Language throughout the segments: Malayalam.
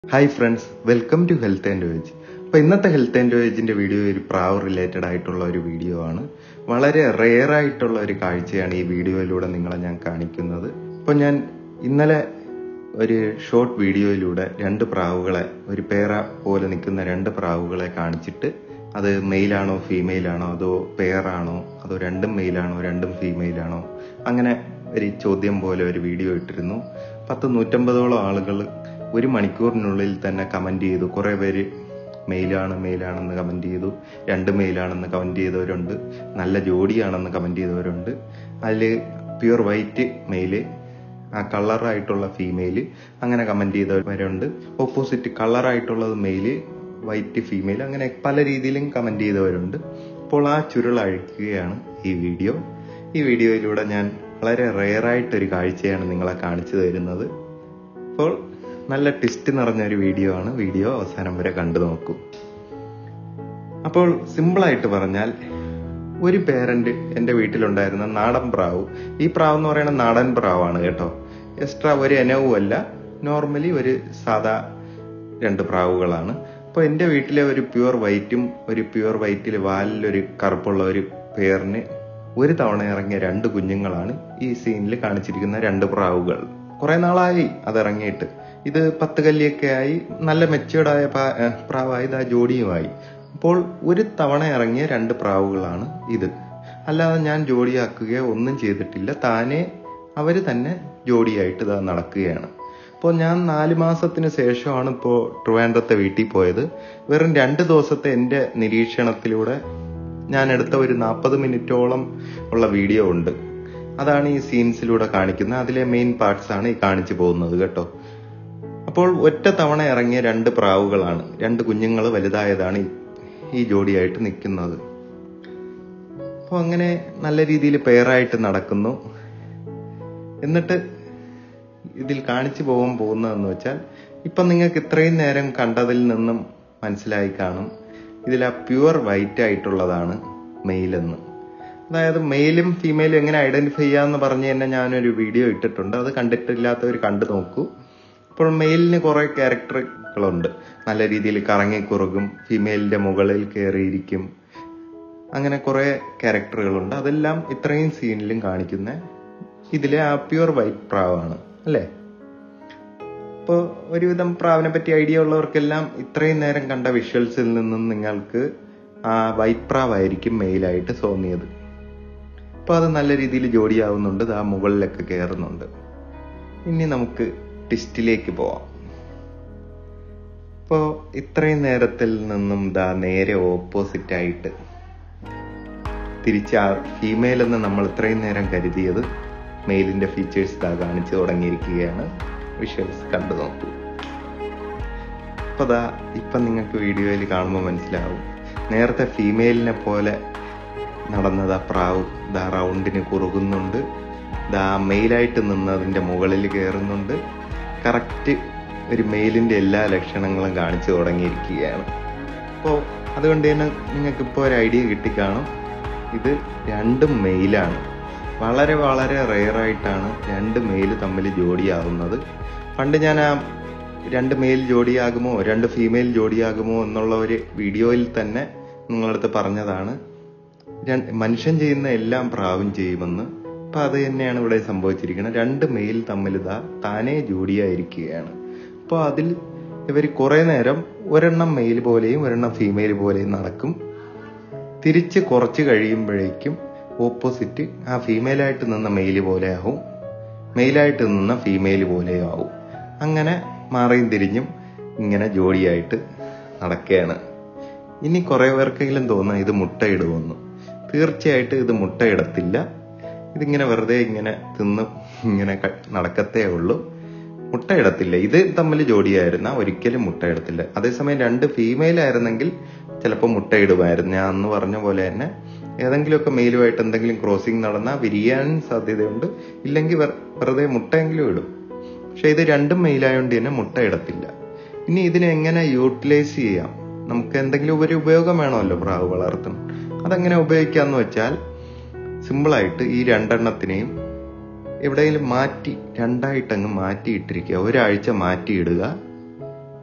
hi friends welcome to health and wage അപ്പോൾ ഇന്നത്തെ ഹെൽത്ത് ആൻഡ് വേജിന്റെ വീഡിയോ ഒരു പ്രാവ് റിലേറ്റഡ് ആയിട്ടുള്ള ഒരു വീഡിയോ ആണ് വളരെ റെയർ ആയിട്ടുള്ള ഒരു കാഴ്ചയാണ് ഈ വീഡിയോയിലൂടെ നിങ്ങളെ ഞാൻ കാണിക്കുന്നത് അപ്പോൾ ഞാൻ ഇന്നലെ ഒരു ഷോർട്ട് വീഡിയോയിലൂടെ രണ്ട് പ്രാവുകളെ ഒരു പേര പോലെ നിൽക്കുന്ന രണ്ട് പ്രാവുകളെ കാണിച്ചിട്ട് അത് മെയിലാണോ ഫീമെയിലാണോ അതോ പെയറാണോ അതോ രണ്ടും മെയിലാണോ രണ്ടും ഫീമെയിലാണോ അങ്ങനെ ഒരു ചോദ്യം പോലെ ഒരു വീഡിയോ ഇട്ടിരുന്നു പത്ത് നൂറ്റമ്പതോളം ആളുകൾ ഒരു മണിക്കൂറിനുള്ളിൽ തന്നെ കമന്റ് ചെയ്തു കുറേ പേര് മെയിലാണ് മെയിലാണെന്ന് കമന്റ് ചെയ്തു രണ്ട് മെയിലാണെന്ന് കമന്റ് ചെയ്തവരുണ്ട് നല്ല ജോഡിയാണെന്ന് കമന്റ് ചെയ്തവരുണ്ട് അതിൽ പ്യുർ വൈറ്റ് മെയില് ആ കളറായിട്ടുള്ള ഫീമെയില് അങ്ങനെ കമന്റ് ചെയ്തവരുണ്ട് ഓപ്പോസിറ്റ് കളറായിട്ടുള്ളത് മെയില് വൈറ്റ് ഫീമെയിൽ അങ്ങനെ പല രീതിയിലും കമന്റ് ചെയ്തവരുണ്ട് അപ്പോൾ ആ ചുരുൾ അഴിക്കുകയാണ് ഈ വീഡിയോ ഈ വീഡിയോയിലൂടെ ഞാൻ വളരെ റെയറായിട്ടൊരു കാഴ്ചയാണ് നിങ്ങളെ കാണിച്ചു തരുന്നത് അപ്പോൾ നല്ല ട്വിസ്റ്റ് നിറഞ്ഞ ഒരു വീഡിയോ ആണ് വീഡിയോ അവസാനം വരെ കണ്ടു നോക്കൂ അപ്പോൾ സിമ്പിളായിട്ട് പറഞ്ഞാൽ ഒരു പേരന്റ് എൻ്റെ വീട്ടിലുണ്ടായിരുന്ന നാടൻ പ്രാവ് ഈ പ്രാവ് എന്ന് പറയുന്നത് നാടൻ പ്രാവാണ് കേട്ടോ എക്സ്ട്രാ ഒരു ഇനവും അല്ല നോർമലി ഒരു സാധാ രണ്ട് പ്രാവുകളാണ് അപ്പോൾ എൻ്റെ വീട്ടിലെ ഒരു പ്യുവർ വൈറ്റും ഒരു പ്യുവർ വൈറ്റിൽ വാലിലൊരു കറുപ്പുള്ള ഒരു പേരിന് ഒരു തവണ ഇറങ്ങിയ രണ്ട് കുഞ്ഞുങ്ങളാണ് ഈ സീനിൽ കാണിച്ചിരിക്കുന്ന രണ്ട് പ്രാവുകൾ കുറെ നാളായി അത് ഇറങ്ങിയിട്ട് ഇത് പത്ത് കല്ലിയൊക്കെ ആയി നല്ല മെച്ചുവേർഡായ പ്രാവായി ഇത് ആ ജോഡിയുമായി അപ്പോൾ ഒരു തവണ ഇറങ്ങിയ രണ്ട് പ്രാവുകളാണ് ഇത് അല്ലാതെ ഞാൻ ജോഡിയാക്കുകയോ ഒന്നും ചെയ്തിട്ടില്ല താനെ അവർ തന്നെ ജോഡിയായിട്ട് ഇതാ നടക്കുകയാണ് അപ്പോൾ ഞാൻ നാല് മാസത്തിന് ശേഷമാണ് ഇപ്പോൾ ട്രിവാൻഡ്രത്തെ വീട്ടിൽ പോയത് വെറും രണ്ട് ദിവസത്തെ എൻ്റെ നിരീക്ഷണത്തിലൂടെ ഞാൻ എടുത്ത ഒരു നാൽപ്പത് മിനിറ്റോളം ഉള്ള വീഡിയോ ഉണ്ട് അതാണ് ഈ സീൻസിലൂടെ കാണിക്കുന്നത് അതിലെ മെയിൻ പാർട്സ് ആണ് ഈ കാണിച്ചു പോകുന്നത് കേട്ടോ അപ്പോൾ ഒറ്റ തവണ ഇറങ്ങിയ രണ്ട് പ്രാവുകളാണ് രണ്ട് കുഞ്ഞുങ്ങൾ വലുതായതാണ് ഈ ജോഡിയായിട്ട് നിൽക്കുന്നത് അപ്പോൾ അങ്ങനെ നല്ല രീതിയിൽ പെയറായിട്ട് നടക്കുന്നു എന്നിട്ട് ഇതിൽ കാണിച്ചു പോകാൻ പോകുന്നതെന്ന് വെച്ചാൽ ഇപ്പം നിങ്ങൾക്ക് ഇത്രയും നേരം കണ്ടതിൽ നിന്നും മനസ്സിലായി കാണും ഇതിൽ ആ പ്യുവർ വൈറ്റ് ആയിട്ടുള്ളതാണ് മെയിലെന്ന് അതായത് മെയിലും ഫീമെയിലും എങ്ങനെ ഐഡന്റിഫൈ ചെയ്യാന്ന് പറഞ്ഞ് തന്നെ ഞാനൊരു വീഡിയോ ഇട്ടിട്ടുണ്ട് അത് കണ്ടിട്ടില്ലാത്തവർ കണ്ടു നോക്കൂ അപ്പോൾ മെയിലിന് കുറെ ക്യാരക്ടറുകളുണ്ട് നല്ല രീതിയിൽ കറങ്ങിക്കുറുകും ഫീമെയിലിന്റെ മുകളിൽ കയറിയിരിക്കും അങ്ങനെ കുറെ ക്യാരക്ടറുകളുണ്ട് അതെല്ലാം ഇത്രയും സീനിലും കാണിക്കുന്ന ഇതിലെ ആ പ്യുവർ വൈറ്റ് പ്രാവാണ് അല്ലേ അപ്പോൾ ഒരുവിധം പ്രാവിനെ പറ്റി ഐഡിയ ഉള്ളവർക്കെല്ലാം ഇത്രയും നേരം കണ്ട വിഷ്വൽസിൽ നിന്നും നിങ്ങൾക്ക് ആ വൈറ്റ് പ്രാവായിരിക്കും മെയിലായിട്ട് തോന്നിയത് അപ്പോൾ അത് നല്ല രീതിയിൽ ജോഡിയാവുന്നുണ്ട് ആ മുകളിലൊക്കെ കയറുന്നുണ്ട് ഇനി നമുക്ക് ടിസ്റ്റിലേക്ക് പോവാം അപ്പോൾ ഇത്രയും നേരത്തിൽ നിന്നും ദാ നേരെ ഓപ്പോസിറ്റ് ആയിട്ട് തിരിച്ച് ആ ഫീമെയിൽ എന്ന് നമ്മൾ ഇത്രയും നേരം കരുതിയത് മെയിലിന്റെ ഫീച്ചേഴ്സ് ഇതാ കാണിച്ചു തുടങ്ങിയിരിക്കുകയാണ് വിഷ്വൽസ് കണ്ടു നോക്കൂ അപ്പൊ ദാ ഇപ്പൊ നിങ്ങൾക്ക് വീഡിയോയിൽ കാണുമ്പോൾ മനസ്സിലാവും നേരത്തെ ഫീമെയിലിനെ പോലെ നടന്നത് ആ പ്രാവ് ദാ റൗണ്ടിന് കുറുകുന്നുണ്ട് ദാ മെയിലായിട്ട് നിന്നതിന്റെ മുകളിൽ കയറുന്നുണ്ട് കറക്റ്റ് ഒരു മെയിലിന്റെ എല്ലാ ലക്ഷണങ്ങളും കാണിച്ചു തുടങ്ങിയിരിക്കുകയാണ് അപ്പോൾ അതുകൊണ്ട് തന്നെ നിങ്ങൾക്ക് ഇപ്പോൾ ഒരു ഐഡിയ കിട്ടിക്കാണും ഇത് രണ്ടും മെയിലാണ് വളരെ വളരെ റെയറായിട്ടാണ് രണ്ട് മെയിൽ തമ്മിൽ ജോഡിയാകുന്നത് പണ്ട് ഞാൻ ആ രണ്ട് മെയിൽ ജോഡിയാകുമോ രണ്ട് ഫീമെയിൽ ജോഡിയാകുമോ എന്നുള്ള ഒരു വീഡിയോയിൽ തന്നെ നിങ്ങളടുത്ത് പറഞ്ഞതാണ് മനുഷ്യൻ ചെയ്യുന്ന എല്ലാം പ്രാവും ചെയ്യുമെന്ന് അപ്പൊ അത് തന്നെയാണ് ഇവിടെ സംഭവിച്ചിരിക്കുന്നത് രണ്ട് മെയിൽ തമ്മിൽ ഇതാ താനേ ജോഡിയായിരിക്കുകയാണ് അപ്പോൾ അതിൽ ഇവർ കുറെ നേരം ഒരെണ്ണം മെയിൽ പോലെയും ഒരെണ്ണം ഫീമെയിൽ പോലെയും നടക്കും തിരിച്ച് കുറച്ച് കഴിയുമ്പോഴേക്കും ഓപ്പോസിറ്റ് ആ ഫീമെയിലായിട്ട് നിന്ന മെയില് പോലെ ആവും മെയിലായിട്ട് നിന്ന ഫീമെയിൽ പോലെയും ആവും അങ്ങനെ മാറിയും തിരിഞ്ഞും ഇങ്ങനെ ജോഡിയായിട്ട് നടക്കുകയാണ് ഇനി കുറെ പേർക്കെങ്കിലും തോന്നുക ഇത് മുട്ടയിടുമെന്ന് തീർച്ചയായിട്ടും ഇത് മുട്ടയിടത്തില്ല ഇതിങ്ങനെ വെറുതെ ഇങ്ങനെ തിന്ന് ഇങ്ങനെ നടക്കത്തേ ഉള്ളൂ മുട്ടയിടത്തില്ല ഇത് തമ്മിൽ ജോഡിയായിരുന്ന ഒരിക്കലും മുട്ടയിടത്തില്ല അതേസമയം രണ്ട് ഫീമെയിൽ ആയിരുന്നെങ്കിൽ ചിലപ്പോൾ മുട്ടയിടുമായിരുന്നു ഞാൻ അന്ന് പറഞ്ഞ പോലെ തന്നെ ഏതെങ്കിലുമൊക്കെ മെയിലുമായിട്ട് എന്തെങ്കിലും ക്രോസിംഗ് നടന്നാൽ വിരിയാൻ സാധ്യതയുണ്ട് ഇല്ലെങ്കിൽ വെറുതെ മുട്ടയെങ്കിലും ഇടും പക്ഷെ ഇത് രണ്ടും മെയിലായതുകൊണ്ട് തന്നെ മുട്ട ഇടത്തില്ല ഇനി ഇതിനെ എങ്ങനെ യൂട്ടിലൈസ് ചെയ്യാം നമുക്ക് എന്തെങ്കിലും ഒരു ഉപയോഗം വേണമല്ലോ പ്രാവ് വളർത്തണം അതെങ്ങനെ ഉപയോഗിക്കാന്ന് വെച്ചാൽ സിമ്പിളായിട്ട് ഈ രണ്ടെണ്ണത്തിനെയും എവിടെയെങ്കിലും മാറ്റി രണ്ടായിട്ട് അങ്ങ് മാറ്റി ഇട്ടിരിക്കുക ഒരാഴ്ച മാറ്റിയിടുക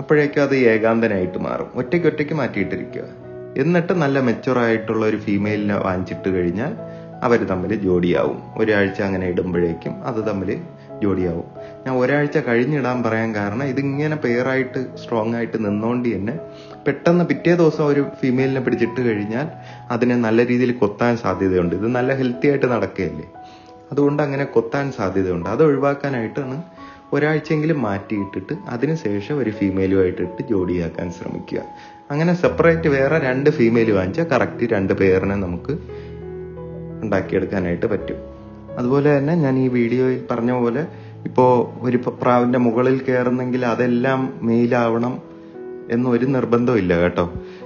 അപ്പോഴേക്കും അത് ഏകാന്തനായിട്ട് മാറും ഒറ്റയ്ക്ക് ഒറ്റയ്ക്ക് മാറ്റിയിട്ടിരിക്കുക എന്നിട്ട് നല്ല മെച്ചുവർ ആയിട്ടുള്ള ഒരു ഫീമെയിലിനെ വാങ്ങിച്ചിട്ട് കഴിഞ്ഞാൽ അവർ തമ്മിൽ ജോഡിയാവും ഒരാഴ്ച അങ്ങനെ ഇടുമ്പോഴേക്കും അത് തമ്മിൽ ജോഡിയാവും ഞാൻ ഒരാഴ്ച കഴിഞ്ഞിടാൻ പറയാൻ കാരണം ഇതിങ്ങനെ പെയറായിട്ട് സ്ട്രോങ് ആയിട്ട് നിന്നോണ്ട് തന്നെ പെട്ടെന്ന് പിറ്റേ ദിവസം ഒരു ഫീമെയിലിനെ പിടിച്ചിട്ട് കഴിഞ്ഞാൽ അതിനെ നല്ല രീതിയിൽ കൊത്താൻ സാധ്യതയുണ്ട് ഇത് നല്ല ഹെൽത്തി ആയിട്ട് നടക്കുകയല്ലേ അതുകൊണ്ട് അങ്ങനെ കൊത്താൻ സാധ്യതയുണ്ട് അത് ഒഴിവാക്കാനായിട്ടാണ് ഒരാഴ്ചയെങ്കിലും മാറ്റിയിട്ടിട്ട് അതിനുശേഷം ഒരു ഫീമെയിലുമായിട്ട് ഇട്ട് ജോഡിയാക്കാൻ ശ്രമിക്കുക അങ്ങനെ സെപ്പറേറ്റ് വേറെ രണ്ട് ഫീമെയിൽ വാങ്ങിച്ചാൽ കറക്റ്റ് രണ്ട് പേരിനെ നമുക്ക് ഉണ്ടാക്കിയെടുക്കാനായിട്ട് പറ്റും അതുപോലെ തന്നെ ഞാൻ ഈ വീഡിയോയിൽ പറഞ്ഞ പോലെ ഇപ്പോൾ ഒരു പ- പ്രാവിന്റെ മുകളിൽ കയറുന്നെങ്കിൽ അതെല്ലാം മെയിലാവണം എന്നൊരു നിർബന്ധവും ഇല്ല കേട്ടോ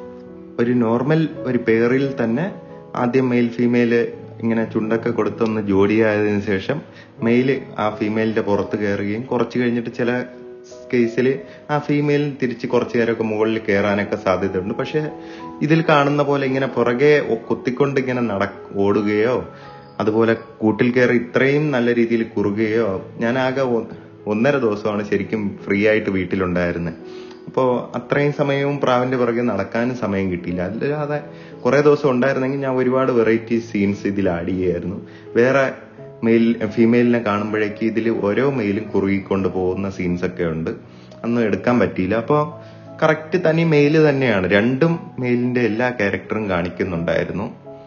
ഒരു നോർമൽ ഒരു പേറിൽ തന്നെ ആദ്യം മെയിൽ ഫീമെയിൽ ഇങ്ങനെ ചുണ്ടൊക്കെ കൊടുത്തൊന്ന് ജോഡിയായതിനു ശേഷം മെയിൽ ആ ഫീമെയിലിന്റെ പുറത്ത് കയറുകയും കുറച്ച് കഴിഞ്ഞിട്ട് ചില കേസിൽ ആ ഫീമെയിൽ തിരിച്ച് കുറച്ചു നേരമൊക്കെ മുകളിൽ കയറാനൊക്കെ സാധ്യതയുണ്ട് പക്ഷെ ഇതിൽ കാണുന്ന പോലെ ഇങ്ങനെ പുറകെ ഒ- കുത്തിക്കൊണ്ട് ഇങ്ങനെ നട ഓടുകയോ അതുപോലെ കൂട്ടിൽ കയറി ഇത്രയും നല്ല രീതിയിൽ കുറുകയോ ഞാൻ ആകെ ഒ- ഒന്നര ദിവസമാണ് ശരിക്കും ഫ്രീ ആയിട്ട് വീട്ടിലുണ്ടായിരുന്നത് അപ്പോൾ അത്രയും സമയവും പ്രാവിന്റെ പുറകെ നടക്കാനും സമയം കിട്ടിയില്ല അല്ലാതെ കുറെ ദിവസം ഉണ്ടായിരുന്നെങ്കിൽ ഞാൻ ഒരുപാട് വെറൈറ്റി സീൻസ് ഇതിൽ ആഡ് ചെയ്യായിരുന്നു വേറെ മെയിൽ ഫീമെയിലിനെ കാണുമ്പോഴേക്ക് ഇതിൽ ഓരോ മെയിലും കുറുകിക്കൊണ്ട് പോകുന്ന സീൻസ് ഒക്കെ ഉണ്ട് അന്ന് എടുക്കാൻ പറ്റിയില്ല അപ്പോൾ കറക്റ്റ് തനി മെയിൽ തന്നെയാണ് രണ്ടും മെയിലിന്റെ എല്ലാ ക്യാരക്ടറും കാണിക്കുന്നുണ്ടായിരുന്നു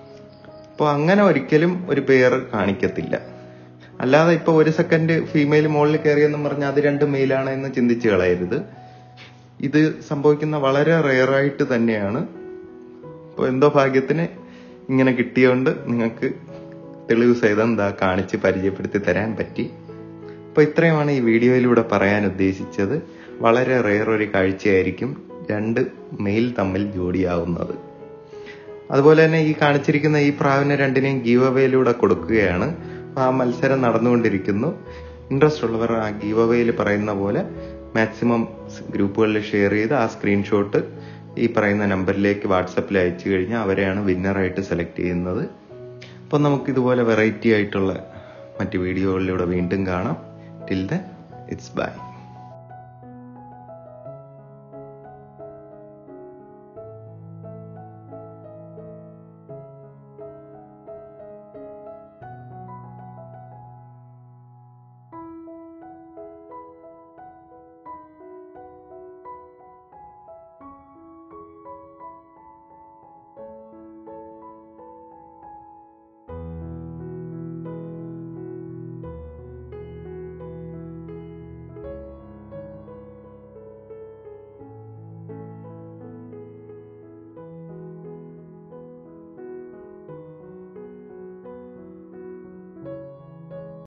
അപ്പോൾ അങ്ങനെ ഒരിക്കലും ഒരു പേർ കാണിക്കത്തില്ല അല്ലാതെ ഇപ്പൊ ഒരു സെക്കൻഡ് ഫീമെയിൽ മുകളിൽ കയറിയെന്നും പറഞ്ഞാൽ അത് രണ്ട് മെയിലാണ് എന്ന് ചിന്തിച്ചു കളയരുത് ഇത് സംഭവിക്കുന്ന വളരെ റെയറായിട്ട് തന്നെയാണ് അപ്പോൾ എന്തോ ഭാഗ്യത്തിന് ഇങ്ങനെ കിട്ടിയോണ്ട് നിങ്ങൾക്ക് തെളിവ് സഹിതം എന്താ കാണിച്ച് പരിചയപ്പെടുത്തി തരാൻ പറ്റി അപ്പോൾ ഇത്രയുമാണ് ഈ വീഡിയോയിലൂടെ പറയാൻ ഉദ്ദേശിച്ചത് വളരെ റെയർ ഒരു കാഴ്ചയായിരിക്കും രണ്ട് മെയിൽ തമ്മിൽ ജോഡിയാവുന്നത് അതുപോലെ തന്നെ ഈ കാണിച്ചിരിക്കുന്ന ഈ പ്രാവിനെ രണ്ടിനെയും ഗീവ് അവേയിലൂടെ കൊടുക്കുകയാണ് അപ്പൊ ആ മത്സരം നടന്നുകൊണ്ടിരിക്കുന്നു ഇൻട്രസ്റ്റ് ഉള്ളവർ ആ ഗീവ് അവേയിൽ പറയുന്ന പോലെ മാക്സിമം ഗ്രൂപ്പുകളിൽ ഷെയർ ചെയ്ത് ആ സ്ക്രീൻഷോട്ട് ഈ പറയുന്ന നമ്പറിലേക്ക് വാട്സപ്പിൽ അയച്ചു കഴിഞ്ഞാൽ അവരെയാണ് വിന്നറായിട്ട് സെലക്ട് ചെയ്യുന്നത് അപ്പം നമുക്ക് ഇതുപോലെ വെറൈറ്റി ആയിട്ടുള്ള മറ്റ് വീഡിയോകളിലൂടെ വീണ്ടും കാണാം ടിൽ ദ ഇറ്റ്സ് ബൈ